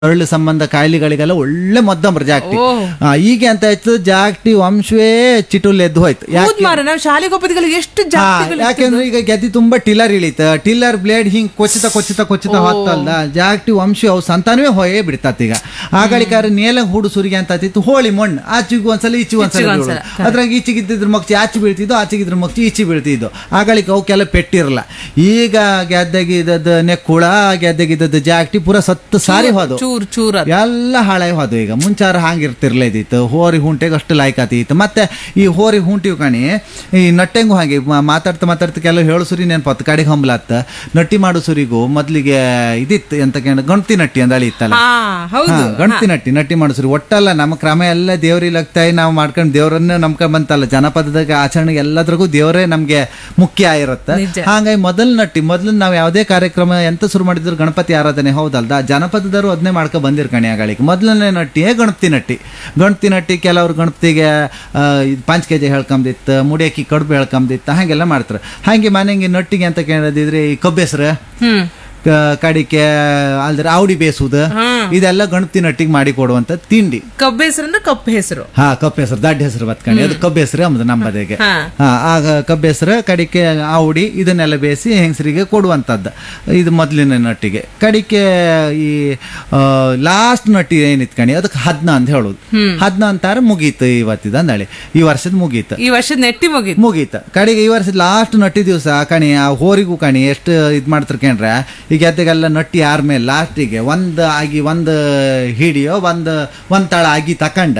ಕರಳು ಸಂಬಂಧ ಕಾಯಿಲೆಗಳಿಗೆಲ್ಲ ಒಳ್ಳೆ ಮದ್ದಮ್ರ ಜಾಗಟಿ ಓ. ಆ, ಈಗ ಅಂತ ಆಯ್ತು ಜಾಗಟಿ ವಂಶವೇ ಚಿಟುಲ್ ಎದ್ದು ಹೋಯ್ತು ಹೌದ್ ಯಾಕೆ ಮಾರ ನಾವು ಶಾಲೆಗೆ ಹೋಗೋದಿಗೆಲ್ಲ ಎಷ್ಟು ಹಾ, ಜಾತಿಗಳು ಯಾಕೆಂದ್ರೆ ಈಗ ಗೆದ್ದಿ ತುಂಬಾ ಟಿಲ್ಲರ್ ಇಳಿತ ಟಿಲ್ಲರ್ ಬ್ಲೇಡ್ ಹಿಂಗ್ ಕೊಚ್ಚಿತ ಕೊಚ್ಚಿತ ಕೊಚ್ಚಿತ ಹೊತ್ತಲ್ದ ಜಾಗಟಿ ವಂಶ ಅವು ಸಂತಾನವೇ ಹೊಯೇ ಬಿಡ್ತಾತ್ ಈಗ ಆಗಳಿಕಾರ ನೇಲ ಹೂಡು ಸುರಿಗೆ ಅಂತ ಆತಿತ್ತು ಹೋಳಿ ಮಣ್ಣು ಆಚಿಗೂ ಒಂದ್ಸಲ ಈಚಿಗೂ ಒಂದ್ಸಲ ಈಚಿಗೂ ಬೀಳೋದು. ಒಂದ್ಸಲ, ಅದ್ರಾಗ ಈಚಿಗಿದ್ದಿದ್ರ ಮಗ್ಚಿ ಆಚೆ ಬೀಳ್ತಿದ್ದು ಆಚೆಗಿದ್ರ ಮಗ್ಚಿ ಈಚೆ ಬೀಳ್ತಿದ್ದು ಆಗಳಿಕ ಅವಕ್ಕೆಲ್ಲ ಪೆಟ್ಟಿರಲ್ಲ ಈಗ ಗೆದ್ದಗಿದ್ದದ್ದು ನೆಕ್ಕುಳ ಗೆದ್ದಗಿದ್ದದ್ದು ಜಾಗಟಿ ಪೂರ ಸತ್ತು ಸಾರಿ ಹೋದು ಚೂರ್ ಚೂರ್ ಅದು. ಎಲ್ಲ ಹಾಳಾಗಿ ಹೋದು ಈಗ ಮುಂಚಾರ ಹಂಗಿರ್ತಿರ್ಲೇದಿತ್ತು ಹೋರಿ ಹುಂಟೆಗೆ ಅಷ್ಟು ಲಾಯ್ಕಾತಿತ್ತು ಮತ್ತೆ ಈ ಹೋರಿ ಹುಂಟಿವ್ ಕಣಿ ಈ ನಟ್ಟೆಂಗು ಹಾಗೆ ಮ- ಮಾತಾಡ್ತಾ ಮಾತಾಡ್ತಾ ಕೆಲವು ಹೇಳು ಸುರಿ ನೆನ್ಪತ್ತು ಕಡೆಗೆ ಹಂಬ್ಲಾತ್ತ ನಟ್ಟಿ ಮಾಡೋ ಸುರಿಗೂ ಮೊದ್ಲಿಗೆ ಇದಿತ್ತು ಎಂತ ಕೇಳ ಗಣತಿ ನಟ್ಟಿ ಅಂತ ಅಳಿ ಇತ್ತಲ್ಲ ಹಾ ಹೌದು ಹಾ, ಗಣತಿ ನಟ್ಟಿ ನಟ್ಟಿ ಮಾಡೋ ಸುರಿ ಒಟ್ಟಲ್ಲ ನಮ್ಮ ಕ್ರಮ ಎಲ್ಲ ದೇವ್ರಿಲಾಗ್ತಾಯಿ ನಾವು ಮಾಡ್ಕೊಂಡು ದೇವರನ್ನ ನಂಬ್ಕೊಂಡ್ ಬಂತಲ್ಲ ಜನಪದದಾಗ ಆಚರಣೆಗೆ ಎಲ್ಲದ್ರಾಗೂ ದೇವರೇ ನಮ್ಗೆ ಮುಖ್ಯ ಆಗಿರುತ್ತೆ ನಿಜ. ಹಾಗಾಗಿ ಮೊದಲು ನಟ್ಟಿ ಮೊದಲು ನಾವು ಯಾವುದೇ ಕಾರ್ಯಕ್ರಮ ಎಂತ ಶುರು ಮಾಡಿದ್ರು ಗಣಪತಿ ಆರಾಧನೆ ಹೌದಲ್ದ ಜನಪದದವರು ಅದನ್ನೇ ಮಾಡ್ಕೊ ಬಂದಿರ್ ಕಣಿ ಆಗಳಿಗೆ ಮೊದಲನೇ ನಟ್ಟಿಯೇ ಗಣಪತಿ ನಟ್ಟಿ ಗಣಪತಿ ನಟ್ಟಿ ಕೆಲವ್ರು ಗಣಪತಿಗೆ ಆ, ಇದ್ ಪಂಚ್ ಕೆ ಜಿ ಹೇಳ್ಕೊಂಬಿತ್ತು ಮುಡಿಯಕ್ಕಿ ಕಡುಬು ಹೇಳ್ಕೊಂಬಿತ್ತು ಹಾಗೆಲ್ಲ ಮಾಡ್ತಾರೆ ಹಾಗೆ ಮನೆಗೆ ನಟ್ಟಿಗೆ ಅಂತ ಕೇಳೋದಿದ್ರೆ ಈ ಕಬ್ಬೆಸ್ರು ಹ್ಮ್ ಕ- ಕಡಿಕೆ ಅಲ್ದ್ರೆ ಆವಡಿ ಬೇಸುವುದು ಹ್ಮ್. ಇದೆಲ್ಲ ಗಣಪತಿ ನಟ್ಟಿಗೆ ಮಾಡಿ ಕೊಡುವಂತ ತಿಂಡಿ ಕಬ್ಬು ಹೆಸರು ಅಂದ್ರೆ ಕಪ್ಪು ಹೆಸರು ಹಾ ಕಬ್ಬು ಹೆಸರು ದಡ್ಡ ಹೆಸರು ಬತ್ಕಂಡಿ ಅದು ಕಬ್ಬು ಹೆಸರು ಅಂಬುದು ನಮ್ಮದೆಗೆ ಹಾ. ಹಾ ಆಗ ಕಬ್ಬು ಹೆಸರು ಕಡಿಕೆ ಆವುಡಿ ಇದನ್ನೆಲ್ಲ ಬೇಯಿಸಿ ಹೆಂಗಸರಿಗೆ ಕೊಡುವಂಥದ್ದು ಇದು ಮೊದಲಿನ ನಟ್ಟಿಗೆ ಕಡಿಕೆ ಈ ಲಾಸ್ಟ್ ನಟ್ಟಿ ಏನಿತ್ತು ಕಣಿ ಅದಕ್ಕೆ ಹದ್ನ ಅಂತ ಹೇಳೋದು ಹದ್ನ ಅಂತಾರೆ ಮುಗೀತು ಇವತ್ತಿದ ಅಂದಳಿ ಈ ವರ್ಷದ ಮುಗೀತು ಈ ವರ್ಷದ ನೆಟ್ಟಿ ಮುಗಿತು ಮುಗೀತ ಕಡೆಗೆ ಈ ವರ್ಷದ ಲಾಸ್ಟ್ ನಟ್ಟಿ ದಿವಸ ಕಣಿ ಆ ಹೋರಿಗೂ ಕಣಿ ಎಷ್ಟು ಇದು ಮಾಡ್ತಾರೆ ಕೇಳ್ರೆ ಈಗ ಎದ್ದೆಗೆಲ್ಲ ನಟ್ಟಿ ಆರ್ಮೇಲೆ ಲಾಸ್ಟಿಗೆ ಒಂದು ಆಗಿ ಒಂದು ಹಿಡಿಯೋ ಒಂದು ಒಂದು ತಳ ಆಗಿ ತಕಂಡ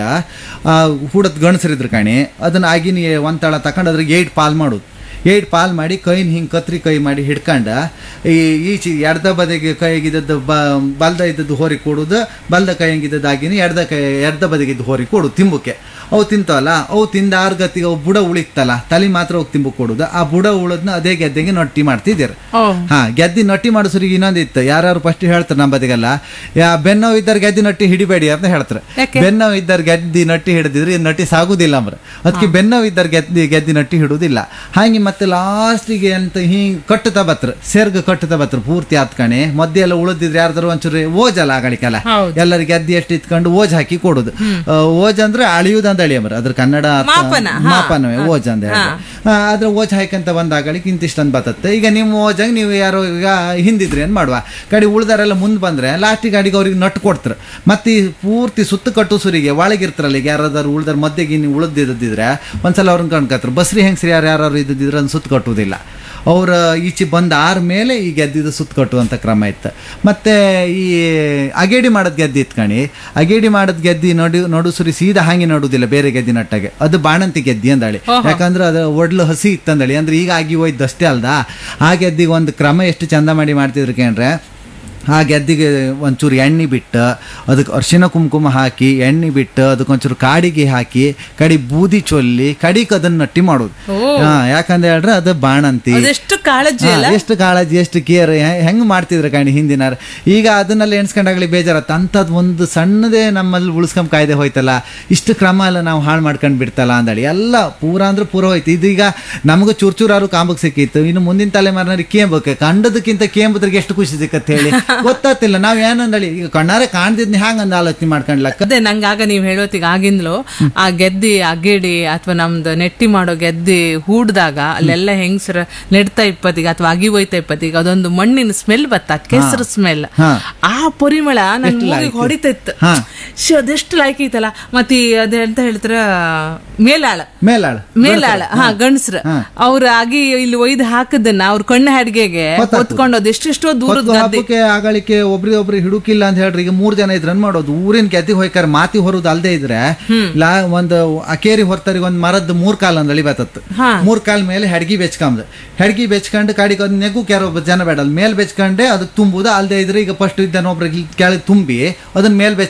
ಹುಡದ್ ಗಣಸರಿದ್ರು ಕಣಿ ಅದನ್ನ ಆಗಿನ ಒಂದು ತಳ ತಕೊಂಡು ಅದ್ರಿಗೆ ಏಟ್ ಪಾಲ್ ಮಾಡೋದು ಏಟ್ ಪಾಲ್ ಮಾಡಿ ಕೈನ ಹಿಂಗೆ ಕತ್ರಿ ಕೈ ಮಾಡಿ ಹಿಡ್ಕಂಡ ಈ ಈಚೆ ಎಡ್ದ ಬದಿಗೆ ಕೈಗಿದ್ದದ್ದು ಬ ಬಲ್ದ ಇದ್ದದ್ದು ಹೋರಿ ಕೊಡೋದು ಬಲ್ದ ಕೈಗಿದ್ದದ್ದು ಆಗಿನ ಎಡ್ದ ಕೈ ಎಡ್ದ ಬದಿಗಿದ್ದು ಹೋರಿ ಕೊಡು ತಿಂಬುಕ್ಕೆ ಅವು ತಿಂತವಲ್ಲ ಅವು ತಿಂದ ಆರು ಗತಿಗೆ ಅವು ಬುಡ ಉಳಿತಲ್ಲ ತಲೆ ಮಾತ್ರ ಹೋಗಿ ತಿಂಬು ಕೊಡುದು ಆ ಬುಡ ಉಳದ್ನ ಅದೇ ಗೆದ್ದೆಗೆ ನಟ್ಟಿ ಮಾಡ್ತಿದ್ದೀರ ಓ ಹಾ ಗೆದ್ದಿ ನಟ್ಟಿ ಮಾಡಿಸೋರಿಗೆ ಇನ್ನೊಂದಿತ್ತು ಯಾರ್ಯಾರು ಫಸ್ಟ್ ಹೇಳ್ತಾರೆ ನಮ್ಮ ಬದಿಗೆಲ್ಲ ಯಾ ಬೆನ್ನೋವು ಇದ್ದಾರೆ ಗೆದ್ದಿ ನಟ್ಟಿ ಹಿಡಿಬೇಡಿ ಅಂತ ಹೇಳ್ತಾರೆ ಯಾಕೆ? ಬೆನ್ನೋವು ಇದ್ದಾರೆ ಗೆದ್ದಿ ನಟ್ಟಿ ಹಿಡಿದಿದ್ರೆ ಈ ನಟ್ಟಿ ಸಾಗುದಿಲ್ಲ ಅಂಬ್ರ ಅದಕ್ಕೆ ಬೆನ್ನೋವು ಇದ್ದಾರೆ ಗೆದ್ದಿ ಗೆದ್ದಿ ನಟ್ಟಿ ಹಿಡುದಿಲ್ಲ ಹಾಗೆ ಮತ್ತೆ ಲಾಸ್ಟಿಗೆ ಅಂತ ಹಿಂಗ್ ಕಟ್ಟುತ್ತಾ ಬತ್ರ ಸೇರ್ಗ ಕಟ್ಟುತ್ತಾ ಬತ್ರ ಪೂರ್ತಿ ಹತ್ಕಣೆ ಮಧ್ಯೆ ಎಲ್ಲ ಉಳಿದಿದ್ರೆ ಯಾರ್ದಾರು ಒಂಚೂರು ಓಜಲ್ಲ ಆಗಳಿಕೆಲ್ಲ ಹೌದು. ಎಲ್ಲರಿಗೆ ಗೆದ್ದಿ ಎಷ್ಟು ಇತ್ಕೊಂಡು ಓಜ್ ಹಾಕಿ ಕೊಡುದು ಆ, ಓಜ್ ಅಂದ್ರೆ ಅಳಿಯುದು ಅಂತ ಅಳಿ ಅಂಬ್ರ ಅದ್ರ ಕನ್ನಡ ಅರ್ಥ- ಮಾಪನ, ಹಾ. ಮಾಪನವೇ ಓಜ್ ಅಂತ ಹೇಳಿ ಆ, ಅದ್ರ ಓಜ್ ಹಾಕಂತ ಬಂದಾಗಳಿಗೆ ಇಂತಿಷ್ಟೊಂದು ಬತ್ತತ್ತೆ ಈಗ ನಿಮ್ಮ ಓಜಾಗ ನೀವು ಯಾರೋ ಈಗ ಹಿಂದಿದ್ರಿ ಏನ್ ಮಾಡುವ ಕಡೆ ಉಳ್ದಾರೆಲ್ಲ ಮುಂದೆ ಬಂದ್ರೆ ಲಾಸ್ಟಿಗೆ ಗಾಡಿಗೆ ಅವ್ರಿಗೆ ನಟ್ಟು ಕೊಡ್ತಾರೆ ಮತ್ತೆ ಈ ಪೂರ್ತಿ ಸುತ್ತ ಕಟ್ಟು ಸುರಿಗೆ ಒಳಗಿರ್ತಾರಲ್ಲ ಈಗ ಯಾರಾದ್ರು ಉಳ್ದಾರ ಮಧ್ಯೆಗೆ ನೀವು ಉಳಿದಿದ್ದಿದ್ರೆ ಒಂದ್ಸಲ ಅವ್ರನ್ನ ಕಣ್ಕತ್ರು ಬಸ್ರಿ ಹೆಂಗ್ಸ್ರಿ ಯಾರು ಯಾರು ಇದ್ದಿದ್ರೆ ಅದನ್ನ ಸುತ್ತ ಕಟ್ಟುವುದಿಲ್ಲ ಅವ್ರ ಈಚೆ ಬಂದ ಆರ ಮೇಲೆ ಈ ಗೆದ್ದಿದ ಸುತ್ತ ಕಟ್ಟುವಂಥ ಕ್ರಮ ಇತ್ತು ಮತ್ತೆ ಈ ಅಗೇಡಿ ಮಾಡೋದ್ ಗೆದ್ದಿ ಇತ್ತು ಕಣಿ ಅಗೇಡಿ ಮಾಡೋದ್ ಗೆದ್ದಿ ನಡು ನಡು ಸುರಿ ಸೀದಾ ಹಾಗೆ ನಡುವುದಿಲ್ಲ ಬೇರೆ ಗೆದ್ದಿ ನಟ್ಟಾಗೆ ಅದು ಬಾಣಂತಿ ಗೆದ್ದಿ ಅಂದಳಿ ಯಾಕಂದ್ರೆ ಅದು ಒಡ್ಲು ಹಸಿ ಇತ್ತಂದಳಿ ಅಂದ್ರೆ ಈಗ ಆಗಿ ಹೋಯ್ತು ಅಷ್ಟೇ ಅಲ್ದಾ ಆ ಗೆದ್ದಿಗೆ ಒಂದು ಕ್ರಮ ಎಷ್ಟು ಚಂದ ಮಾಡಿ ಮಾಡ್ತಿದ್ರು ಕೇಂದ್ರೆ ಆ ಗೆದ್ದಿಗೆ ಒಂಚೂರು ಎಣ್ಣೆ ಬಿಟ್ಟು ಅದಕ್ಕೆ ಅರಿಶಿನ ಕುಂಕುಮ ಹಾಕಿ ಎಣ್ಣೆ ಬಿಟ್ಟು ಅದಕ್ಕೆ ಒಂಚೂರು ಕಾಡಿಗೆ ಹಾಕಿ ಕಡಿ ಬೂದಿ ಚೊಲ್ಲಿ ಕಡಿಗೆ ಅದನ್ನ ನಟ್ಟಿ ಮಾಡೋದು ಹಾ ಯಾಕಂದ್ರೆ ಹೇಳ್ರೆ ಅದು ಬಾಣಂತಿ ಅದೆಷ್ಟು ಕಾಳಜಿ ಹಾ, ಅಲ್ಲ ಎಷ್ಟು ಕಾಳಜಿ ಎಷ್ಟು ಕೇರ್ ಹೆಂಗ್ ಮಾಡ್ತಿದ್ರು ಕಣಿ ಹಿಂದಿನ ಈಗ ಅದನ್ನೆಲ್ಲ ಎಣ್ಸ್ಕೊಂಡಾಗ್ಲಿ ಬೇಜಾರತ್ತ ಅಂಥದ್ದು ಒಂದು ಸಣ್ಣದೇ ನಮ್ಮಲ್ಲಿ ಉಳಿಸ್ಕೊಂಡ್ ಕಾಯ್ದೆ ಹೋಯ್ತಲ್ಲ ಇಷ್ಟು ಕ್ರಮ ಎಲ್ಲ ನಾವು ಹಾಳು ಮಾಡ್ಕೊಂಡ್ ಬಿಡ್ತಲ್ಲ ಅಂದಳಿ ಎಲ್ಲ ಪೂರ ಅಂದ್ರೆ ಪೂರ ಹೋಯ್ತು ಇದೀಗ ನಮಗೂ ಚೂರ್ ಚೂರಾರು ಕಾಂಬಕ್ ಸಿಕ್ಕಿತ್ತು ಇನ್ನು ಮುಂದಿನ ತಲೆಮಾರಿನವ್ರಿಗೆ ಕೇಂಬಕ್ಕೆ ಕಂಡದಕ್ಕಿಂತ ಕೇಂಬದ್ರಿಗೆ ಎಷ್ಟು ಖುಷಿ ಸಿಕ್ಕತ್ತೆ ಹೇಳಿ ಗೊತ್ತಾತಿಲ್ಲ ನಾವ್ ಏನಂದಳಿ ಈಗ ಕಣ್ಣಾರೆ ಕಾಣ್ದಿದ್ನಿ ಹ್ಯಾಂಗಂದ ಆಲೋಚನೆ ಮಾಡ್ಕೊಂಡ್ಲಕ್ಕ ಅದೇ ನಂಗೆ ಆಗ ನೀವು ಹೇಳೋತಿಗೆ ಆಗಿಂದ್ಲು ಆ ಗೆದ್ದಿ ಅಗೇಡಿ ಅಥವಾ ನಮ್ದು ನೆಟ್ಟಿ ಮಾಡೋ ಗೆದ್ದಿ ಹೂಡ್ದಾಗ ಅಲ್ಲೆಲ್ಲ ಹೆಂಗಸರ ನೆಡ್ತಾ ಇಪ್ಪತ್ತಿಗೆ ಅಥವಾ ಅಗಿ ಹೋಯ್ತಾ ಇಪ್ಪತ್ತಿಗೆ ಅದೊಂದು ಮಣ್ಣಿನ ಸ್ಮೆಲ್ ಬತ್ತ ಕೆಸರು ಸ್ಮೆಲ್ ಹಾ. ಆ ಪರಿಮಳ ನನ್ ಎಷ್ಟು ಮೂಗಿಗೆ ಲಾಯ್ಕು. ಹೊಡಿತಿತ್ತು ಹಾ. ಶ್, ಅದೆಷ್ಟು ಲಾಯ್ಕ್ ಐತಲ್ಲ ಮತ್ತೆ ಈ ಅದೇ ಅಂತ ಹೇಳ್ತಾರ ಮೇಲಾಳ ಮೇಲಾಳ ಮೇಲಾಳ ಹಾ ಗಂಡಸ್ರ ಅವ್ರ ಆಗಿ ಇಲ್ಲಿ ಒಯ್ದು ಹಾಕದನ್ನ ಅವ್ರ ಕಣ್ಣು ಹಡ್ಗೆಗೆ ಹೊತ್ಕೊಂಡೋದು ಎಷ್ಟೆಷ್ಟೋ ದೂರದ ಹೊತ್ತು ಗದ್ದೆ ಹಬ್ಬಕ್ಕೆ ಆಗಳಿಕೆ ಒಬ್ರಿ ಒಬ್ರು ಹಿಡುಕಿಲ್ಲ ಅಂತ ಹೇಳ್ರಿ ಈಗ ಮೂರ್ ಜನ ಇದ್ರನ್ ಮಾಡೋದು ಊರಿನ ಗೆದ್ದಿ ಹೋಯ್ಕಾರ ಮಾತಿ ಹೊರದು ಅಲ್ದೇ ಇದ್ರೆ ಲಾ ಒಂದು ಅಕೇರಿ ಹೊರ್ತರಿಗೆ ಒಂದ್ ಮರದ್ ಮೂರ್ ಕಾಲ್ ಅಂದಳಿ ಬತ್ತತ್ತು ಹಾ. ಮೂರ್ ಕಾಲ್ ಮೇಲೆ ಹೆಡ್ಗಿ ಬೆಚ್ಕೊಂಡ್ ಹೆಡ್ಗಿ ಬೆಚ್ಕೊಂಡು ಕಾಡಿಗೆ ಅದ್ ನೆಗು ಕ್ಯಾರ ಒಬ್ಬ ಜನ ಬೇಡಲ್ಲ ಮೇಲ್ ಬೆಚ್ಕೊಂಡೆ ಅದಕ್ಕೆ ತುಂಬುದು ಅಲ್ದೇ ಇದ್ರೆ ಈಗ ಫಸ್ಟ್ ಇದ್ದಾನ ಒಬ್ರಿಗೆ ಕೆಳಗೆ ತುಂಬಿ ಅದನ್ನ ಮೇಲ್ ಬೆಚ್ಕೊಂಡ್ ಇವ್ರಿಗೆ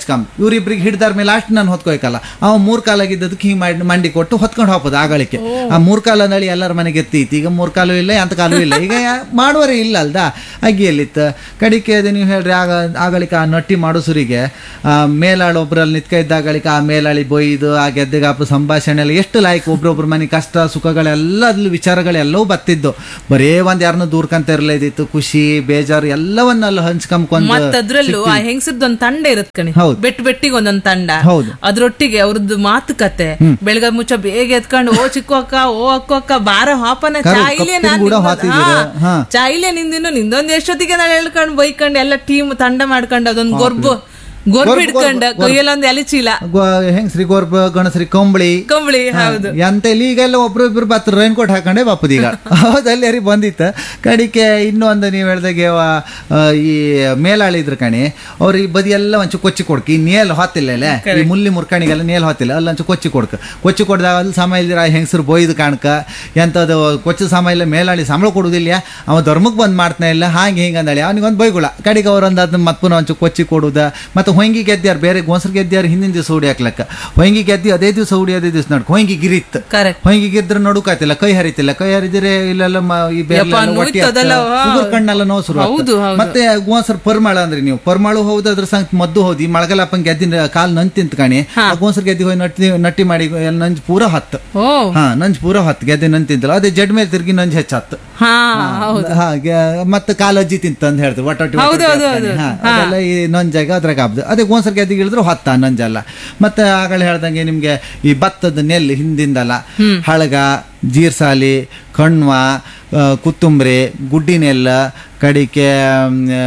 ಇವ್ರಿಬ್ರಿಗೆ ಹಿಡ್ದಾರ ಮೇಲೆ ಲಾಸ್ಟ್ ನಾನು ಹೊತ್ಕೊಯ್ಕಲ್ಲ ಅವ ಮೂರ್ ಕಾಲಾಗಿದ್ದದಕ್ಕೆ ಹಿಂಗ್ ಮಾಡಿ ಮಂಡಿ ಕೊಟ್ಟು ಹೊತ್ಕೊಂಡು ಹೋಗ್ಬೋದು ಆಗಳಿಕೆ ಆ ಮೂರ್ ಕಾಲ ನಳಿ ಎಲ್ಲರ ಮನೆಗೆ ಎತ್ತೈತಿ ಈಗ ಮೂರ್ ಕಾಲು ಇಲ್ಲ ಎಂತ ಕಾಲು ಇಲ್ಲ ಈಗ ಯಾ- ಮಾಡುವರೇ ಇಲ್ಲ ಅಲ್ದಾ ಅಗ್ಗಿಯಲ್ಲಿತ್ತು ಕಡಿಕೆ ಅದು ನೀವು ಹೇಳ್ರಿ ಆಗ ಆಗಳಿಕ ಆ ನಟ್ಟಿ ಮಾಡುಸುರಿಗೆ ಆ ಮೇಲಾಳು ಒಬ್ರಲ್ಲಿ ನಿತ್ಕ ಇದ್ದಾಗಳಿಕ ಆ ಮೇಲಾಳಿ ಬೊಯ್ದು ಆ ಗೆದ್ದೆಗಾಪ ಸಂಭಾಷಣೆ ಎಲ್ಲ ಎಷ್ಟು ಲಾಯ್ಕ್ ಒಬ್ರೊಬ್ರ ಮನೆ ಕಷ್ಟ ಸುಖಗಳೆಲ್ಲ ಅದ್ರಲ್ಲಿ ವಿಚಾರಗಳೆಲ್ಲವೂ ಬತ್ತಿದ್ದು ಬರೇ ಒಂದ್ ಯಾರನ್ನ ದೂರ್ಕಂತ ಇರ್ಲೇದಿತ್ತು ಖುಷಿ ಬೇಜಾರು ಎಲ್ಲವನ್ನ ಅಲ್ಲಿ ಹಂಚ್ಕೊಂಡ್ಕೊಂಡು ಮತ್ತ ಅದ್ರಲ್ಲೂ ಆ ಹೆಂಗಸರ್ದು ಒಂದ್ ತಂಡ ಇರತ್ ಕಣಿ ಹೌದು. ಬೆಟ್ ಬೆಟ್ಟಿಗೆ ಒಂದೊಂದ್ ತಂಡ ಹೌದು. ಅದ್ರೊಟ್ಟಿಗೆ ಅವ್ರದ್ದು ಮಾತುಕತೆ ಬೆಳಗ ಮುಚ್ಚ ಬೇಗ ಎತ್ಕೊಂಡು ಓ ಚಿಕ್ಕ ಅಕ್ಕ ಓ ಅಕ್ಕ ಅಕ್ಕ ಬಾರ ಹಾಪನ ಕರು, ಚಾಯಿಲೆ ಕಪ್ಪಿನ ಕೂಡ ಹಾತಿದ್ದೀರ. ಹಾ. ಚಾಯಿಲೆ ನಿಂದಿನ್ನು ನಿಂದೊಂದ್ ಎಷ್ಟೊತ್ತಿಗೆ ನಾನು ಹೇಳ್ಕೊಂಡು ಬೈಕೊಂಡು ಎಲ್ಲ ಟೀಮ್ ತಂಡ ಮಾಡ್ಕೊಂಡು ಅದೊಂದ್ ಗೊರ್ಬು ಗೊರ್ಬು ಗೊರ್ಬು, ಹಿಡ್ಕೊಂಡು ಗೊರ್ಬು. ಕೊಯ್ಯಲ್ಲೊಂದ್ ಎಲೆ ಚೀಲ ಹೆಂಗ್ಸ್ರಿ ಗೋರ್ಬ ಗಣಸ್ರಿ ಕಂಬಳಿ ಕಂಬಳಿ ಹೌದು ಎಂತ ಇಲ್ಲಿ ಈಗೆಲ್ಲ ಒಬ್ರು ಇಬ್ರು ಬತ್ತ ರೈನ್ ಕೋಟ್ ಹಾಕೊಂಡೆ ಬಾಪದ ಈಗ ಹೌದಲ್ಲಿ ಯಾರಿಗೆ ಬಂದಿತ್ತು ಕಡಿಕೆ ಇನ್ನೊಂದು ನೀವು ಹೇಳ್ದಾಗೆ ಅವ, ಆ, ಈ ಮೇಲಾಳಿ ಇದ್ರ ಕಣಿ ಅವ್ರು ಈ ಬದಿ ಎಲ್ಲ ಒಂಚು ಕೊಚ್ಚಿ ಕೊಡ್ಕ ಈ ನೇಲ್ ಹೊತ್ತಿಲ್ಲ ಅಲ್ಲೇ ಈ ಮುಲ್ಲಿ ಮುರ್ಕಣಿಗೆಲ್ಲ ನೇಲ್ ಹೊತ್ತಿಲ್ಲ ಅಲ್ಲಿ ಒಂಚು ಕೊಚ್ಚಿ ಕೊಡ್ಕ ಕೊಚ್ಚಿ ಕೊಡ್ದಾಗ ಅಲ್ಲಿ ಸಮ ಇಲ್ದಿರ ಹೆಂಗಸರು ಬೊಯ್ದು ಕಾಣ್ಕ ಎಂಥದ್ದು ಕೊಚ್ಚ ಸಮ ಇಲ್ಲ ಮೇಲಾಳಿ ಸಂಬಳ ಕೊಡುದಿಲ್ಲ ಅವ ಧರ್ಮಕ್ಕೆ ಬಂದ್ ಮಾಡ್ತಾನೆ ಇಲ್ಲ ಹಾಗೆ ಹಿಂಗೆ ಅಂದಳಿ ಅವನಿಗೊಂದು ಬೈಗುಳ ಕಡಿಗೆ ಅವ್ರೊಂದು ಅದನ್ನ ಮತ್ತೆ ಪುನಃ ಒಂಚು ಕೊಚ್ಚಿ ಕೊಡುದ ಮತ್ತೆ ಹೊಂಗಿ ಗೆದ್ದ್ಯಾರು ಬೇರೆ ಗೋಸರ್ ಗೆದ್ದ್ಯಾರು ಹಿಂದಿನ ದಿವಸ ಹುಡಿ ಹಾಕ್ಲಕ್ಕ ಹೊಂಗಿ ಗೆದ್ದಿ ಅದೇ ದಿವಸ ಹುಡಿ ಅದೇ ದಿವಸ ನಡ್ಕ ಹೊಂಗಿ ಗಿರಿತ್ ಕರೆಕ್ಟ್ ಹೊಂಗಿ ಗಿದ್ರೆ ನಡುಕಾತಿಲ್ಲ ಕೈ ಹರಿತಿಲ್ಲ ಕೈ ಹರಿದಿರೆ ಇಲ್ಲೆಲ್ಲ ಮ- ಈ ಬೆರಳೆಲ್ಲ ಯಪ್ಪ, ಒಟ್ಟಿ ನೋಯ್ತು ಆಗ್ತದೆ. ಅದೆಲ್ಲ, ವಾ. ಉಗುರು ಕಣ್ಣೆಲ್ಲ ನೋವು ಶುರು ಆಗ್ತದೆ. ಹೌದು, ಹೌದು. ಮತ್ತೆ ಗೋಸರ್ ಪರ್ಮಾಳ ಅಂದ್ರಿ ನೀವು ಪರ್ಮಾಳು ಹೌದು ಅದ್ರ ಸಂಗ್ ಮದ್ದು ಹೌದು ಈ ಮಳಗಲಪ್ಪನ್ ಗೆದ್ದಿನ ಕಾಲ್ ನಂಜ್ ತಿಂತ ಕಣಿ ಗೋಸರ್ ಗೆದ್ದಿ ಹೋಗಿ ನಟ್ಟಿ ನಟ್ಟಿ ಮಾಡಿ ಎಲ್ಲ ನಂಜ್ ಪೂರ ಹತ್ತು ಓ ಹಾ ನಂಜ್ ಪೂರ ಹತ್ತು ಗೆದ್ದೆ ನಂಜ್ ತಿಂತಲ್ಲ ಅದೇ ಜಡ್ ಮೇಲೆ ತಿರ್ಗಿ ನಂಜ್ ಹೆಚ್ಚತ್ತು ಹಾ ಹೌದು ಹಾಗೆ ಮತ್ತೆ ಕಾಲಜ್ಜಿ ತಿಂತ ಅಂತ ಹೇಳ್ತಾರೆ ಒಟ್ಟೊಟ್ಟಿ ಹೌದು, ಹೌದು, ಒಟ್ಟೊಟ್ಟಿ ಹೌದು. ಹಾ, ಅದೆಲ್ಲ ಈ ನೊಂಜಾಗ ಅದ್ರಾಗ ಹಬ್ದು ಅದೇ ಗೋನ್ಸರ್ ಗೆದ್ದಿಗೆ ಇಳಿದ್ರು ಹೊತ್ತ ನಂಜಲ್ಲ ಮತ್ತೆ ಆಗಲೇ ಹೇಳ್ದಂಗೆ ನಿಮ್ಗೆ ಈ ಭತ್ತದ ನೆಲ್ಲು ಹಿಂದಿಂದಲ್ಲ ಹಳಗ ಜೀರ್ಸಾಲಿ ಕಣ್ವ ಆ, ಕುತ್ತುಂಬ್ರಿ ಗುಡ್ಡಿನೆಲ್ಲ ಕಡಿಕೆ ಮ್, ಆ,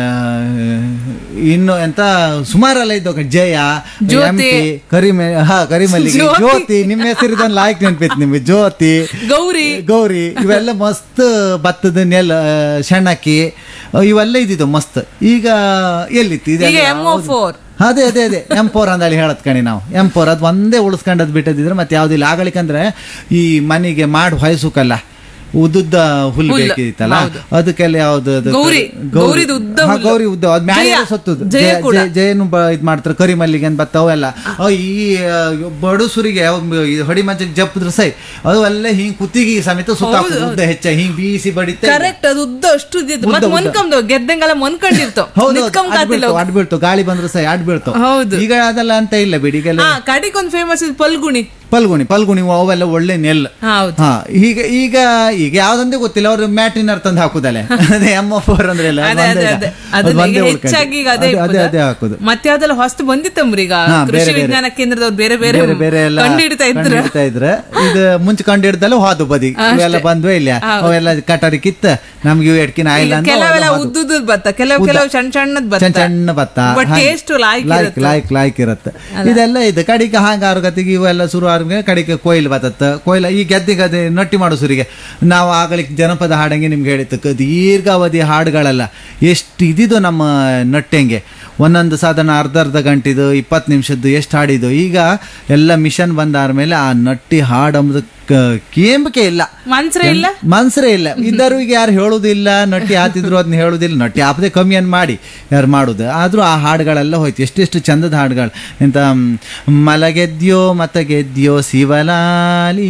ಇನ್ನು ಎಂತ ಸುಮಾರೆಲ್ಲ ಇದ್ದವು ಜಯ ಜ್ಯೋತಿ. ಎಂಟಿ ಕರಿಮೆ ಹಾ ಕರಿಮಲ್ಲಿಗೆ ಜ್ಯೋತಿ. ಜ್ಯೋತಿ ನಿಮ್ಮ ಹೆಸರಿದೊಂದು ಲಾಯ್ಕ್ ನೆನ್ಪೈತಿ ನಿಮ್ಗೆ ಜ್ಯೋತಿ ಗೌರಿ ಗೌರಿ ಇವೆಲ್ಲ ಮಸ್ತ್ ಭತ್ತದ ನೆಲ ಸಣ್ಣಕ್ಕಿ ಇವೆಲ್ಲ ಇದ್ದಿದ್ದು ಮಸ್ತ್ ಈಗ ಎಲ್ಲಿತ್ತು ಈಗ ಇದೆಲ್ಲ ಎಮ್ ಓ ಫೋರ್ ಅದೇ ಅದೇ ಅದೇ ಎಂ ಫೋರ್ ಅಂದಳಿ ಹೇಳತ್ ಕಣಿ ನಾವು ಎಂ ಫೋರ್ ಅದು ಒಂದೇ ಉಳಿಸ್ಕೊಂಡದ್ ಬಿಟ್ಟದಿದ್ರೆ ಮತ್ತೆ ಯಾವ್ದಿಲ್ಲ ಆಗಳಿಕಂದ್ರೆ ಈ ಮನೆಗೆ ಮಾಡಿ ಹೊಯ್ಸುಕಲ್ಲ ಉದ್ದುದ್ದ ಹುಲ್ಲು ಹುಲ್ಲು, ಬೇಕಿತ್ತಲ್ಲ ಹೌದು. ಅದಕ್ಕೆಲ್ಲ ಯಾವ್ದು ಅದು ಗೌರಿ, ಗೌರಿದು ಉದ್ದ ಹಾ, ಹುಲ್ಲು. ಗೌರಿ ಉದ್ದ ಅದ್ ಮ್ಯಾಲೆ ಜಯ, ಸತ್ತದು ಜಯ ಜಯ- ಕೂಡ. ಜಯ- ಜಯನು ಬ- ಇದ್ ಮಾಡ್ತಾರೆ ಕರಿಮಲ್ಲಿಗೆ ಅಂತ ಬತ್ತಾವೆಲ್ಲ ಅವ್ ಈ ಆ, ಬಡುಸುರಿಗೆ ಅವ್ ಈ ಹೊಡಿ ಮಂಚಕ್ಕೆ ಜಪ್ಪಿದ್ರೆ ಸೈ ಅದು ಎಲ್ಲ ಹಿಂಗ್ ಕುತ್ತಿಗೆ ಸಮೇತ ಸುತ್ತ ಹೌದು, ಉದ್ದ ಹೆಚ್ಚ ಹಿಂಗ್ ಬೀಸಿ ಬಡಿತೆ ಕರೆಕ್ಟ್ ಅದು ಉದ್ದ ಅಷ್ಟು ಇದ್ದಿದ್ದು ಉದ್ದ, ಮತ್ತೆ ಉದ್ದ. ಮೊನ್ಕಂದು ಗೆದ್ದಂಗೆಲ್ಲ ಮೊನ್ಕೊಂಡಿರ್ತಾವ ಹೌದು ನಿತ್ಕೊಂಡ್ ಅಡ್ ಕಾತಿಲ್ಲ ಬೀಳ್ತಾವ್, ಅಡ್ ಬೀಳ್ತಾವ್ ಗಾಳಿ ಬಂದ್ರೆ ಸೈ ಅಡ್ ಬೀಳ್ತಾವ್ ಹೌದು. ಈಗ ಅದೆಲ್ಲ ಅಂತ ಇಲ್ಲ ಬಿಡಿ ಈಗೆಲ್ಲ ಹಾ ಕಡಿಕೊಂದ್ ಫೇಮಸ್ ಇದು ಪಲ್ಗುಣಿ ಪಲ್ಗುಣಿ ಪಲ್ಗುಣಿ ಅವೆಲ್ಲ ಒಳ್ಳೆ ನೆಲ್ ಹೌದು ಹಾ ಈಗ ಈಗ ಈಗ ಯಾವ್ದಂದೇ ಗೊತ್ತಿಲ್ಲ ಅವ್ರು ಮ್ಯಾಟಿನರ್ ತಂದು ಹಾಕುದಲ್ಲ ಅದೇ ಎಮ್ ಎಫ್ ಫೋರ್ ಅಂದ್ರೆ ಇಲ್ಲ ಅದೇ ಅದೇ ಅದೇ ಅದನ್ನ ಈಗ ಹೆಚ್ಚಾಗಿ ಈಗ ಅದೇ ಅದೇ ಅದೇ ಇಪ್ಪದ. ಹಾಕುದು ಮತ್ತೆ ಅದೆಲ್ಲ ಹೊಸ್ತು ಬಂದಿತ್ತಂಬ್ರಿ ಈಗ ಹಾ, ಕೃಷಿ ಬೇರೆ ಬೇರೆ. ವಿಜ್ಞಾನ ಕೇಂದ್ರದವ್ರು ಬೇರೆ ಬೇರೆ ಬೇರೆ ಬೇರೆ ಎಲ್ಲ ಕಂಡಿಡ್ತಾ ಇದ್ರು ಕಂಡಿಡ್ತಾ ಇದ್ರೆ ಇದು ಮುಂಚೆ ಕಂಡಿಡ್ದಲ್ಲ ಹೋದು ಬದಿ ಇವೆಲ್ಲ ಬಂದ್ವೇ ಇಲ್ಲ ಅವೆಲ್ಲ ಕಟಾರಿ ಕಿತ್ತ ನಮ್ಗೆ ಇವು ಎಡ್ಕಿನ ಆಯಿಲ್ಲ ಅಂತ ಕೆಲವೆಲ್ಲ ಅವೆಲ್ಲ ಹೋದ್ವು. ಉದ್ದುದ್ ಭತ್ತ ಕೆಲವು ಉದ್ದ. ಕೆಲವು ಸಣ್ಣ ಸಣ್ಣದ್ ಭತ್ತ ಸಣ್ಣ ಸಣ್ಣ ಭತ್ತ ಬಟ್ ಹಾಗೆ. ಟೇಸ್ಟ್ ಲಾಯ್ಕ್ ಲಾಯ್ಕ್ ಇರುತ್ತೆ. ಲಾಯ್ಕ್ ಲಾಯ್ಕ್ ಇರುತ್ತೆ ಇದೆಲ್ಲ ಇದೆ ಕಡಿಕೆ ಹಾಂಗ ಆರುಗತಿಗೆ ಇವೆಲ್ಲ ಶುರು ಆರ್ಗೆ ಕಡಿಕೆ ಕೊಯ್ಲು ಬತ್ತತ್ತ ಕೊಯ್ಲ ಈ ಗೆದ್ದೆ ಗದ್ದೆ ನಟ್ಟಿ ಮಾಡೋ ಸುರಿಗೆ ನಾವು ಆಗಲಿಕ್ಕೆ ಜನಪದ ಹಾಡಂಗೆ ನಿಮ್ಗೆ ಹೇಳಿತ್ತು ಕ- ದೀರ್ಘಾವಧಿ ಹಾಡುಗಳೆಲ್ಲ ಎಷ್ಟು ಇದಿದು ನಮ್ಮ ನಟ್ಟೆಂಗೆ ಒಂದೊಂದು ಸಾಧಾರಣ ಅರ್ಧ ಅರ್ಧ ಗಂಟಿದು ಇಪ್ಪತ್ತು ನಿಮಿಷದ್ದು ಎಷ್ಟು ಹಾಡಿದ್ದು ಈಗ ಎಲ್ಲ ಮಿಷನ್ ಬಂದಾದ್ಮೇಲೆ ಆ ನಟ್ಟಿ ಹಾಡು ಅಂಬುದು ಕೇಂಬಿಕೆ ಇಲ್ಲ ಮನ್ಸ್ರ ಇಲ್ಲ ಮನ್ಸರೇ ಇಲ್ಲ ಇದ್ದರು ಈಗ ಯಾರು ಹೇಳುದಿಲ್ಲ ನಟ್ಟಿ ಹಾತಿದ್ರು ಅದನ್ನ ಹೇಳುದಿಲ್ಲ ನಟ್ಟಿ ಹಾಪದೆ ಕಮ್ಮಿ ಅನ್ ಮಾಡಿ ಯಾರು ಮಾಡುದು ಆದ್ರೂ ಆ ಹಾಡುಗಳೆಲ್ಲ ಹೋಯ್ತು ಎಷ್ಟೆಷ್ಟು ಚಂದದ ಹಾಡುಗಳು ಎಂತ ಮ್, ಮಲಗೆದ್ಯೋ ಮತ ಗೆದ್ಯೋ ಶಿವಲಾಲಿ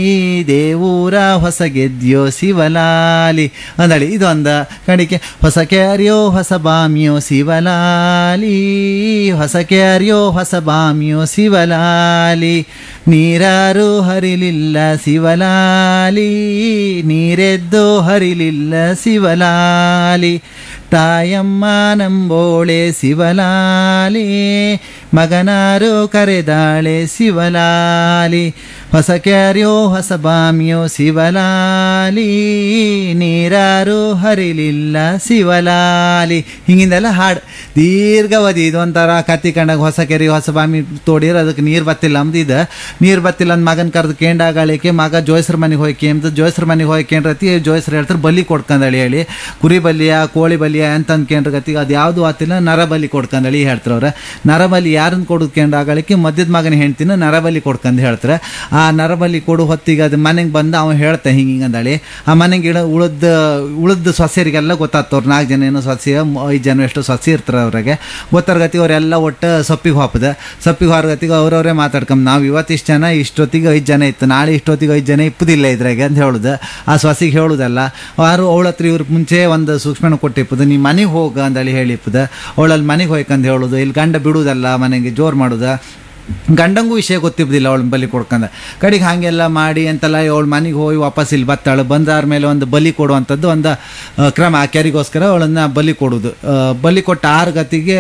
ದೇವೂರ ಹೊಸ ಗೆದ್ಯೋ ಶಿವಲಾಲಿ ಅಂದಳಿ ಇದು ಅಂದ ಕಡಿಕೆ ಹೊಸ ಕ್ಯಾರಿಯೋ ಹೊಸ ಬಾಮಿಯೋ ಶಿವಲಾಲಿ ಹೊಸ ಕ್ಯಾರಿಯೋ ಹೊಸ ಬಾಮಿಯೋ ಶಿವಲಾಲಿ ನೀರಾರು ಹರಿಲಿಲ್ಲ ಶಿವಲಾಲಿ ನೀರೆದ್ದು ಹರಿಲಿಲ್ಲ ಶಿವಲಾಲಿ ತಾಯಮ್ಮ ನಂಬೋಳೆ ಶಿವಲಾಲಿ ಮಗನಾರು ಕರೆದಾಳೆ ಶಿವಲಾಲಿ ಹೊಸ ಕ್ಯಾರಿಯೋ ಹೊಸ ಬಾಮಿಯೋ ಶಿವಲಾಲಿ ನೀರಾರು ಹರಿಲಿಲ್ಲ ಶಿವಲಾಲಿ ಹಿಂಗಿಂದೆಲ್ಲ ಹಾಡು ದೀರ್ಘಾವಧಿ ಇದೊಂಥರ ಕತ್ತಿ ಕಂಡಾಗ ಹೊಸ ಕೆರೆ ಹೊಸ ಬಾಮಿ ತೋಡಿರ ಅದಕ್ಕೆ ನೀರು ಬತ್ತಿಲ್ಲ ಅಂದ್ ಇದು ನೀರು ಬತ್ತಿಲ್ಲ ಅಂದ್ ಮಗನ ಕರೆದು ಕೇಂಡಾಗಳಿಕೆ ಮಗ ಜೋಯ್ಸ್ರ ಮನೆಗೆ ಹೋಗಿ ಕೇಂದ್ರ ಜೋಯ್ಸ್ರ ಮನೆಗೆ ಹೋಗಿ ಕೇಂದ್ರತಿ ಜೋಯ್ಸ್ರು ಹೇಳ್ತಾರೆ ಬಲಿ ಕೊಡ್ಕಂದಳಿ ಹೇಳಿ ಕುರಿ ಬಲಿಯ ಕೋಳಿ ಬಲಿಯ ಅಂತ ಅಂದ್ಕೇಂದ್ರ ಗತಿಗೆ ಅದು ಯಾವುದು ಆತಿಲ್ಲ ನರ ಬಲಿ ಕೊಡ್ಕಂದಳಿ ಹೇಳ್ತಾರೆ ಅವ್ರ ನರ ಬಲಿ ಯಾರನ್ನ ಕೊಡ್ಕೊಂಡು ಆಗಳಿಕೆ ಮಧ್ಯದ ಮಗನ ಹೆಂಡ್ತಿನ ನರಬಲಿ ಕೊಡ್ಕಂದು ಹೇಳ್ತಾರೆ ಆ ನರಬಲಿ ಕೊಡು ಹೊತ್ತಿಗೆ ಅದು ಮನೆಗೆ ಬಂದು ಅವ ಹೇಳ್ತಾ ಹಿಂಗೆ ಹಿಂಗೆ ಅಂದಳಿ ಆ ಮನೆಗೆ ಇಡ ಉಳಿದ ಉಳಿದ ಸೊಸೆಯರಿಗೆಲ್ಲ ಗೊತ್ತಾಗ್ತವ್ರು ನಾಲ್ಕು ಜನ ಏನೋ ಸೊಸೆ ಮ್- ಐದು ಜನ ಎಷ್ಟು ಸೊಸೆ ಇರ್ತಾರೆ ಅವ್ರಿಗೆ ಗೊತ್ತಾರ್ಗತಿ ಅವರೆಲ್ಲ ಒಟ್ಟು ಸೊಪ್ಪಿಗೆ ಹೋಪದ ಸೊಪ್ಪಿಗೆ ಹೊರಗತಿಗೆ ಅವ್ರವರೇ ಮಾತಾಡ್ಕೊಂಡ್ ನಾವು ಇವತ್ತು ಇಷ್ಟು ಜನ ಇಷ್ಟೊತ್ತಿಗೆ ಐದು ಜನ ಇತ್ತು ನಾಳೆ ಇಷ್ಟೊತ್ತಿಗೆ ಐದು ಜನ ಇಪ್ಪದಿಲ್ಲ ಇದ್ರಾಗೆ ಅಂತ ಹೇಳುದು ಆ ಸೊಸಿಗೆ ಹೇಳುದಲ್ಲ ಯಾರು ಅವಳ ಹತ್ರ ಇವ್ರ ಮುಂಚೆ ಒಂದು ಸೂಕ್ಷ್ಮನ ಕೊಟ್ಟಿಪ್ಪದು ನೀ ಮನೆಗೆ ಹೋಗ ಅಂದಳಿ ಹೇಳಿಪ್ಪದ ಅವಳಲ್ಲಿ ಮನೆಗೆ ಹೋಯ್ಕಂದು ಹೇಳುದು ಇಲ್ಲಿ ಗಂಡ ಬಿಡುವುದಲ್ಲ ಮನೆಗೆ ಜೋರು ಮಾಡುದ ಗಂಡಂಗೂ ವಿಷಯ ಗೊತ್ತಿರೋದಿಲ್ಲ ಅವಳ ಬಲಿ ಕೊಡ್ಕಂದ ಕಡೆಗೆ ಹಾಗೆಲ್ಲ ಮಾಡಿ ಅಂತೆಲ್ಲ ಅವಳ ಮನೆಗೆ ಹೋಗಿ ವಾಪಸ್ ಇಲ್ಲಿ ಬರ್ತಾಳೆ ಬಂದಾದ ಮೇಲೆ ಒಂದು ಬಲಿ ಕೊಡುವಂಥದ್ದು ಒಂದು ಆ, ಕ್ರಮ ಆ ಕೆರಿಗೋಸ್ಕರ ಅವಳನ್ನು ಬಲಿ ಕೊಡೋದು ಆ, ಬಲಿ ಕೊಟ್ಟ ಆರು ಗತಿಗೆ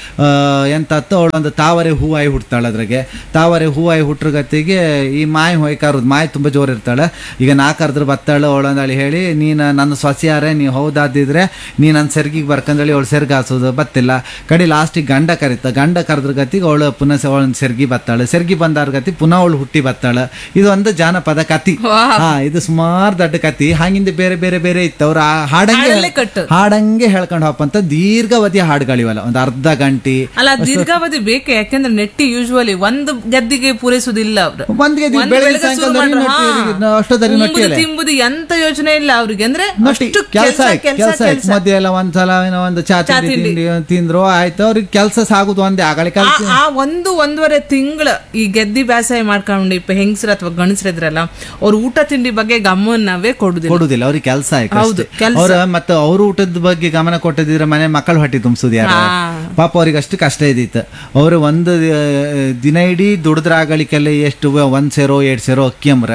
ಎಂತತ್ತು ಅವಳೊಂದು ತಾವರೆ ಹೂವಾಯಿ ಹುಡ್ತಾಳೆ ಅದ್ರಾಗೆ ತಾವರೆ ಹೂವಾಯಿ ಹುಟ್ರ ಗತಿಗೆ ಈ ಮಾಯಿ ಹೊಯ್ಕಾರದು ಮಾಯಿ ತುಂಬ ಜೋರು ಇರ್ತಾಳೆ ಈಗ ನಾ ಕರೆದ್ರೆ ಬತ್ತಾಳೆ ಅವಳಂದಳಿ ಹೇಳಿ ನೀನು ನನ್ನ ಸೊಸೆಯಾರೆ ನೀವು ಹೌದಾದಿದ್ರೆ ನೀ ನನ್ನ ಸೆರ್ಗಿಗೆ ಬರ್ಕಂದಳಿ ಅವಳು ಸೆರ್ಗಿ ಹಾಸೋದು ಬತ್ತಿಲ್ಲ ಕಡೆ ಲಾಸ್ಟಿಗೆ ಗಂಡ ಕರೀತ ಗಂಡ ಕರೆದ್ರ ಗತಿಗೆ ಅವಳು ಪುನಃ ಅವಳನ್ನ ಸೆರ್ಗಿ ಬತ್ತಾಳೆ ಸೆರ್ಗಿ ಬಂದಾರ ಗತಿ ಪುನಃ ಅವಳು ಹುಟ್ಟಿ ಬತ್ತಾಳೆ ಇದು ಒಂದು ಜಾನಪದ ಕತಿ ಹಾ ಇದು ಸುಮಾರು ದೊಡ್ಡ ಕತಿ ಹಾಗಿಂದ ಬೇರೆ ಬೇರೆ ಬೇರೆ ಇತ್ತು ಅವ್ರು ಆ ಹಾಡಂಗೆ ಹಾಡಲ್ಲೇ ಕಟ್ಟು. ಹಾಡಂಗೆ ಹೇಳ್ಕೊಂಡು ಹೋಪಂತ ದೀರ್ಘಾವಧಿಯ ಹಾಡುಗಳಿವಲ್ಲ ಒಂದು ಅರ್ಧ ಗಂಟೆ ಅಲ್ಲ ದೀರ್ಘಾವಧಿ ಬೇಕೆ ಯಾಕೆಂದ್ರೆ ನೆಟ್ಟಿ ಯೂಶುವಲಿ ಒಂದು ಗೆದ್ದಿಗೆ ಪೂರೈಸುದಿಲ್ಲ ಅವ್ರು ಒಂದ್ಗೆ ಇದು ಒಂದ್ ಬೆಳಗ್ಗೆ ಬೆಳಗ್ಗೆ ಶುರು ಸಾಯಂಕಾಲ ಮಾಡ್ರು, ನಟ್ಟಿ- ಹಾ. ಅಷ್ಟೊತ್ತಲ್ಲಿ ಉಂಬುದು ನಟ್ಟಿಯಲ್ಲ ತಿಂಬುದು ಎಂತ ಯೋಚನೆ ಇಲ್ಲ ಅವ್ರಿಗೆ ಅಂದ್ರೆ ನಟಿ ಅಷ್ಟು ಕೆಲಸ ಕೆಲ್ಸ ಕೆಲ್ಸ ಕೆಲಸ ಕೆಲ್ಸ ಮಧ್ಯೆ ಎಲ್ಲ ಒಂದ್ಸಲ ಏನೋ ಒಂದು ಚಾ ಚಾ ತಿಂಡಿ ತಿಂಡಿ. ತಿಂಡಿ ತಿಂದ್ರು ಆಯ್ತು ಅವ್ರಿಗೆ ಕೆಲಸ ಸಾಗುದು ಒಂದೇ ಆಗಲಿ ಆ ಆ ಒಂದು ಒಂದೂವರೆ ತಿಂಗಳ ಈ ಗೆದ್ದಿ ಬೇಸಾಯ ಮಾಡ್ಕೊಂಡು ಇಪ್ಪ ಹೆಂಗಸರು ಅಥವಾ ಗಂಡಸರಿದ್ರಲ್ಲ ಅವ್ರ ಊಟ ತಿಂಡಿ ಬಗ್ಗೆ ಗಮನವೇ ಕೊಡುದಿಲ್ಲ ಕೊಡುದಿಲ್ಲ ಅವ್ರಿಗೆ ಕೆಲಸ ಆಯ್ತು ಹೌದು, ಕೆಲ್ಸ. ಅವ್ರ ಮತ್ತೆ ಅವ್ರ ಊಟದ ಬಗ್ಗೆ ಗಮನ ಕೊಟ್ಟದಿದ್ರೆ ಮನೆ ಮಕ್ಕಳು ಹೊಟ್ಟಿ ತುಂಬಿಸೋದು ಯಾರು ಹಾ. ಪಾಪ ಅವ್ರಿಗೆ ಅಷ್ಟು ಕಷ್ಟ ಇದ್ದಿತ್ತು ಅವರು ಒಂದು ಆ, ದಿನ ಇಡೀ ದುಡಿದ್ರಾಗಳಿಗೆಲ್ಲ ಎಷ್ಟು ಒಂದ್ ಸೇರೋ ಎರಡ್ ಸೇರೋ ಅಕ್ಕಿ ಅಂಬ್ರ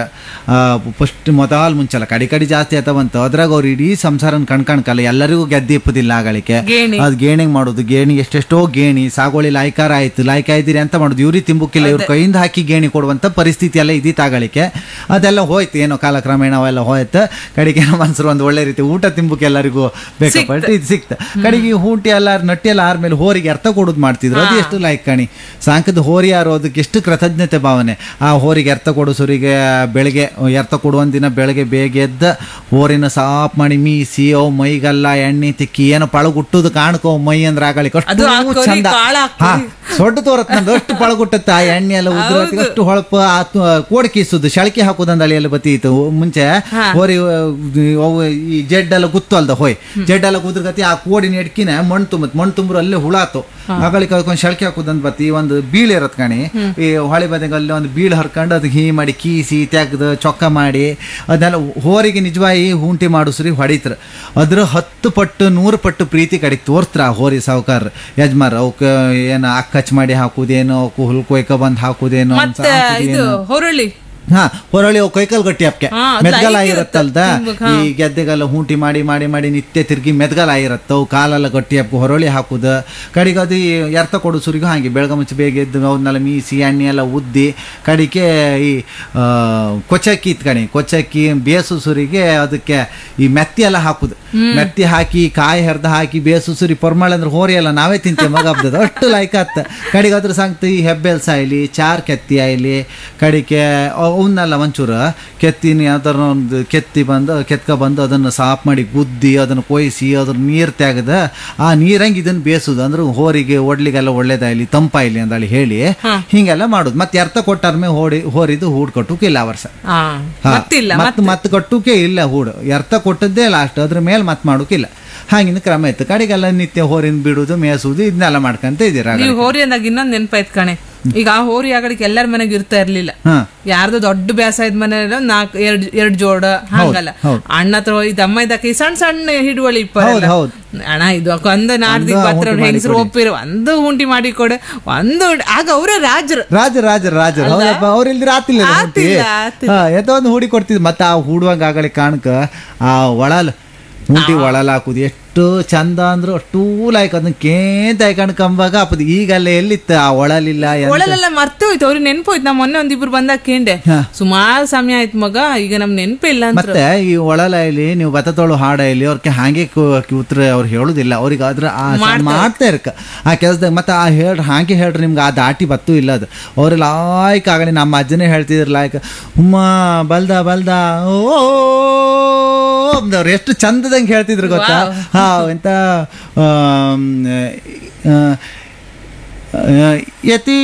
ಫಸ್ಟ್ ಮೊದಲ್ ಮುಂಚೆಲ್ಲ ಕಡಿ ಕಡಿ ಜಾಸ್ತಿ ಆತವಂತ ಅದ್ರಾಗ ಅವ್ರು ಇಡೀ ಸಂಸಾರನ ಕಣ್ಕಣ್ಕಲ್ಲ ಎಲ್ಲರಿಗೂ ಗೆದ್ದೆ ಇಪ್ಪದಿಲ್ಲ ಆಗಳಿಕೆ ಗೇಣಿ. ಅದು ಗೇಣಿಗೆ ಮಾಡೋದು ಗೇಣಿ ಎಷ್ಟೆಷ್ಟೋ ಗೇಣಿ ಸಾಗೋಳಿ ಲಾಯ್ಕಾರ ಆಯ್ತು ಲಾಯ್ಕ ಇದ್ದೀರಿ ಅಂತ ಮಾಡೋದು ಇವ್ರಿ ತಿಂಬುಕ್ಕಿಲ್ಲ ಇವ್ರ ಕೈಯಿಂದ ಹಾಕಿ ಗೇಣಿ ಕೊಡುವಂತ ಪರಿಸ್ಥಿತಿ ಎಲ್ಲ ಇದ್ದಿತ್ತು ಆಗಳಿಕೆ ಅದೆಲ್ಲ ಹೋಯ್ತು ಏನೋ ಕಾಲಕ್ರಮೇಣ ಅವೆಲ್ಲ ಹೋಯ್ತು ಕಡೆಗೆ ಏನೋ ಮನ್ಸರು ಒಂದು ಒಳ್ಳೆ ರೀತಿ ಊಟ ತಿಂಬುಕ್ಕೆ ಎಲ್ಲರಿಗೂ ಬೇಕಪ್ಪ ಇದು ಸಿಕ್ತ ಕಡೆಗೆ ಈ ಹೂಟಿ ಎಲ್ಲ ನಟ್ಟಿ ಎಲ್ಲ ಆದ್ಮೇಲೆ ಹೋರಿಗೆ ಅರ್ಥ ಕೊಡೋದು ಮಾಡ್ತಿದ್ರು ಅದು ಎಷ್ಟು ಲೈಕ್ ಕಣಿ ಸಾಂಕದ ಹೋರಿ ಆರೋದಕ್ಕೆ ಎಷ್ಟು ಕೃತಜ್ಞತೆ ಭಾವನೆ ಆ ಹೋರಿಗೆ ಅರ್ಥ ಕೊಡೋಸರಿಗೆ ಬೆಳಗ್ಗೆ ಎರ್ತ ಕೊಡುವಂತ ದಿನ ಬೆಳಗ್ಗೆ ಬೇಗ ಎದ್ದ ಹೋರಿನ ಸಾಫ್ ಮಾಡಿ ಮೀಸಿ ಅವು ಮೈಗೆಲ್ಲ ಎಣ್ಣೆ ತಿಕ್ಕಿ ಏನೋ ಪಳಗುಟ್ಟುದು ಕಾಣ್ಕೋ ಮೈ ಅಂದ್ರೆ ಆಗಳಿಕೆ ಅದು ಆ ಅಷ್ಟು ಕರಿ ಚಂದ ಕಾಳ ಹಾ ಸೊಡ್ಡು ತೋರತ್ ನಂದು ಅಷ್ಟು ಪಳಗುಟ್ಟತ್ತ ಆ ಎಣ್ಣೆ ಎಲ್ಲ ಉದ್ರ ಅಷ್ಟು ಹೊಳಪ ಆ ತು- ಕೋಡ್ ಕೀಸುದು ಶಳಕೆ ಹಾಕುದಂದ ಅಳಿಯಲ್ಲ ಬತ್ತೀತು ಮುಂಚೆ ಹೋರಿ ಅವು ಈ ಜೆಡ್ ಎಲ್ಲ ಗುತ್ತು ಅಲ್ದ ಹೋಯ್ ಜೆಡ್ ಎಲ್ಲ ಕುದ್ರ ಗತಿ ಆ ಕೋಡಿನ ಎಡ್ಕಿನ ಮಣ್ಣು ತುಂಬತ್ ಮಣ್ಣು ತುಂಬ್ರು ಅಲ್ಲೇ ಹುಳಾತು ಆಗಳಿಗೆ ಅದಕ್ಕೊಂದು ಶಳಕೆ ಹಾಕುದಂತ ಬತ್ತಿ ಒಂದು ಬೀಳ್ ಇರತ್ ಕಣಿ ಈ ಹೊಳೆ ಬದಿಗೆ ಅಲ್ಲಿ ಒಂದು ಬೀಳ್ ಹರ್ಕೊಂಡು ಅದಕ್ಕೆ ಹೀ ಮಾಡಿ ಕೀಸಿ ತೆಗ್ದು ಚೊಕ್ಕ ಮಾಡಿ ಅದನ್ನೆಲ್ಲ ಹೋರಿಗೆ ನಿಜವಾಗಿ ಹೂಂಟಿ ಮಾಡಿಸ್ರಿ ಹೊಡಿತ್ರ ಅದ್ರ ಹತ್ತು ಪಟ್ಟು ನೂರು ಪಟ್ಟು ಪ್ರೀತಿ ಕಡೆಗೆ ತೋರ್ಸ್ತ್ರ ಆ ಹೋರಿ ಸಾವುಕಾರ ಯಜಮಾರ ಅವಕ್ಕ ಏನು ಅಕ್ಕಚ್ ಮಾಡಿ ಹಾಕುದೇನೋ ಅವಕ್ಕೆ ಹುಲ್ ಕೊಯ್ಕ ಬಂದು ಹಾಕುದೇನೋ ಅಂತ ಮತ್ತೆ ಇದು ಹಾಕುದೇನೋ. ಹೊರಳಿ ಹಾ ಹೊರಳಿ ಅವು ಕೈಕಾಲ್ ಗಟ್ಟಿ ಅಪ್ಕೆ ಹಾ, ಅದು ಮೆದ್ಗಲ ಲೈಕ್ ಆಗಿರತ್ತಲ್ದ ಇರುತ್ತೆ ತಿಂಬಕ್, ಹಾ. ಈ ಗೆದ್ದೆಗೆಲ್ಲ ಹೂಂಟಿ ಮಾಡಿ ಮಾಡಿ ಮಾಡಿ ನಿತ್ಯ ತಿರ್ಗಿ ಮೆದ್ಗಲ ಆಗಿರತ್ತ ಅವು ಕಾಲೆಲ್ಲ ಗಟ್ಟಿ ಅಪ್ಪ ಹೊರಳಿ ಹಾಕುದ ಕಡೆಗೆ ಅದು ಈ ಎರ್ತ ಕೊಡು ಸುರಿಗೂ ಹಾಗೆ ಬೆಳಗ ಮುಂಚೆ ಬೇಗ ಎದ್ದು ಅವನ್ನೆಲ್ಲ ಮೀಸಿ ಎಣ್ಣೆ ಎಲ್ಲ ಉದ್ದಿ ಕಡಿಕೆ ಈ ಆ, ಕೊಚ್ಚಕ್ಕಿ ಇತ್ಕಣಿ ಕೊಚ್ಚಕ್ಕಿ ಬೇಸು ಸುರಿಗೆ ಅದಕ್ಕೆ ಈ ಮೆತ್ತಿ ಎಲ್ಲ ಹಾಕುದು ಮೆತ್ತಿ ಹಾಕಿ ಕಾಯಿ ಹರಿದ ಹಾಕಿ ಬೇಸು ಸುರಿ ಪೊರ್ಮಳೆ ಅಂದ್ರೆ ಹೋರಿ ಎಲ್ಲ ನಾವೇ ತಿಂತೇವೆ ಮಗ ಹಬ್ಬದ ಅಷ್ಟು ಲೈಕ್ ಆತ ಕಡೆಗೆ ಅದ್ರ ಸಂಗತಿ ಈ ಹೆಬ್ಬೆಲ್ಸ ಆಯ್ಲಿ ಚಾರ್ ಕೆತ್ತಿ ಆಯ್ಲಿ ಕಡಿಕೆ ಅವನ್ನೆಲ್ಲ ಒಂಚೂರು ಕೆತ್ತಿನ ಯಾವ್ದಾರ ಒಂದು ಕೆತ್ತಿ ಬಂದು ಕೆತ್ಕ ಬಂದು ಅದನ್ನು ಸಾಫ್ ಮಾಡಿ ಗುದ್ದಿ ಅದನ್ನು ಕೊಯ್ಸಿ ಅದ್ರ ನೀರು ತೆಗೆದ ಆ ನೀರಂಗೆ ಇದನ್ನ ಬೇಸುದು ಅಂದ್ರೆ ಹೋರಿಗೆ ಒಡ್ಲಿಗೆಲ್ಲ ಒಳ್ಳೇದಾಯ್ಲಿ ತಂಪಾಯ್ಲಿ ಅಂದಳಿ ಹೇಳಿ ಹಿಂಗೆಲ್ಲ ಮಾಡುದು ಮತ್ತೆ ಅರ್ಥ ಕೊಟ್ಟಾರ್ಮೆ ಹೋಡಿ ಹೋರಿದು ಹೂಡ್ ಕಟ್ಟುಕಿಲ್ಲ ಆ ವರ್ಷ ಹಾ ಹಾ, ಮತ್ತಿಲ್ಲ ಮತ್ ಮತ್ ಕಟ್ಟುಕೆ ಇಲ್ಲ ಹೂಡು ಅರ್ಥ ಕೊಟ್ಟದ್ದೇ ಲಾಸ್ಟ್ ಅದ್ರ ಮೇಲೆ ಮತ್ ಮಾಡೋಕಿಲ್ಲ ಹಾಗಿನ ಕ್ರಮ ಇತ್ತು ಕಡೆಗೆಲ್ಲ ನಿತ್ಯ ಹೋರಿನ ಬಿಡುದು ಮೇಸುದು ಇದನ್ನೆಲ್ಲ ಮಾಡ್ಕೊಂತ ಇದ್ದೀರ ನೀವು ಹೋರಿ ಅಂದಾಗ ಇನ್ನೊಂದ್ ನೆನಪಾಯ್ತು ಕಣೆ ಈಗ ಆ ಹೋರಿ ಆಗಲಿಕ್ಕೆ ಎಲ್ಲರ ಮನೆಗೆ ಇರ್ತಾ ಇರ್ಲಿಲ್ಲ ಹಾ ಯಾರ್ದೋ ದೊಡ್ಡ ಬ್ಯಾಸಾಯದ ಮನೆ ನಾಲ್ಕು ಎರಡ್ ಎರಡ್ ಜೋಡ ಹಂಗಲ್ಲ ಹೌದು. ಅಣ್ಣ ಹತ್ರ ಹೋಯ್ತು ಅಮ್ಮ ಇದಕ್ಕೆ ಈ ಸಣ್ಣ ಸಣ್ಣ ಹಿಡುವಳಿ ಹೌದು, ಹೌದು. ಅಣ್ಣ ಇದು ಅಂದ ನಾಡ್ದಿಗ್ ಒಂದು ಪತ್ರ ಉಂಟಿ ಮಾಡಿ ಹೆಂಗಸರು ಕೊಡಿ. ಒಪ್ಪಿರು ಒಂದು ಉಂಟಿ ಮಾಡಿ ಕೊಡು ಒಂದು ಉಂಟಿ- ಆಗ ಅವರ ರಾಜರು ರಾಜ ರಾಜ ರಾಜ ಹೌದಪ್ಪ ಅವ್ರಿಲ್ದಿರ ಆತಿಲ್ಲ ಇದು ಹುಟ್ಟಿ. ಆತಿಲ್ಲ, ಆತಿಲ್ಲ. ಹಾ ಎತ್ತ ಒಂದು ಹೂಡಿ ಕೊಡ್ತಿದ್ ಮತ್ತೆ ಆ ಹೂಡುವಾಗ ಆಗಲಿ ಕಾಣಕ ಆ ಒಳಲ್ ಹುಂಟಿ ಒಳಲ್ ಹಾಕುದು ಎಷ್ಟು ಚಂದ ಅಂದ್ರು ಅಷ್ಟೂ ಲೈಕ್ ಅದನ್ನ ಕೇಂತ ಕಂಬಾಗ ಅಪ್ಪದು ಈಗಲ್ಲ ಎಲ್ಲಿತ್ತ ಆ ಒಳಲಿಲ್ಲ ಎಂತ- ಒಳಲೆಲ್ಲ ಮರ್ತೆ ಹೋಯ್ತು ಅವ್ರಿಗೆ ನೆನ್ಪು ಹೋಯ್ತು ನಾ ಮೊನ್ನೆ ಒಂದಿಬ್ರು ಬಂದಾಗ ಕೇಂಡೆ ಹಾ. ಸುಮಾರು ಸಮಯ ಆಯ್ತು ಮಗ ಈಗ ನಮ್ ನೆನ್ಪೇ ಇಲ್ಲ ಅಂತ ಮತ್ತೆ ಈ ಒಳಲ ಇಲ್ಲಿ ನೀವು ಬತ್ತತೋಳು ಹಾಡ ಇಲ್ಲಿ ಅವ್ರಿಗೆ ಹಾಗೆ ಕೂತ್ರ ಅವ್ರು ಹೇಳುದಿಲ್ಲ ಅವ್ರಿಗೆ ಅದ್ರ ಆ ಸ- ಮಾಡ್ತಾ ಇರ್ಕ ಆ ಕೆಲಸದಾಗ ಮತ್ತೆ ಆ ಹೇಳ್ರಿ ಹಾಗೆ ಹೇಳ್ರಿ ನಿಮ್ಗೆ ಆ ದಾಟಿ ಬತ್ತು ಇಲ್ಲ ಅದು ಅವ್ರು ಲಾಯ್ಕ್ ಆಗಲಿ ನಮ್ಮ ಅಜ್ಜನೇ ಹೇಳ್ತಿದ್ರು ಲಾಯ್ಕ್ ಹುಮ್ಮ ಬಲ್ದ ಬಲ್ದ ಓ ಅಂದವ್ರು ಎಷ್ಟು ಚಂದದಂಗೆ ಹೇಳ್ತಿದ್ರು ಗೊತ್ತಾ ಹಾ ಎಂತ ಆಮ್, ಆ, ಯತಿ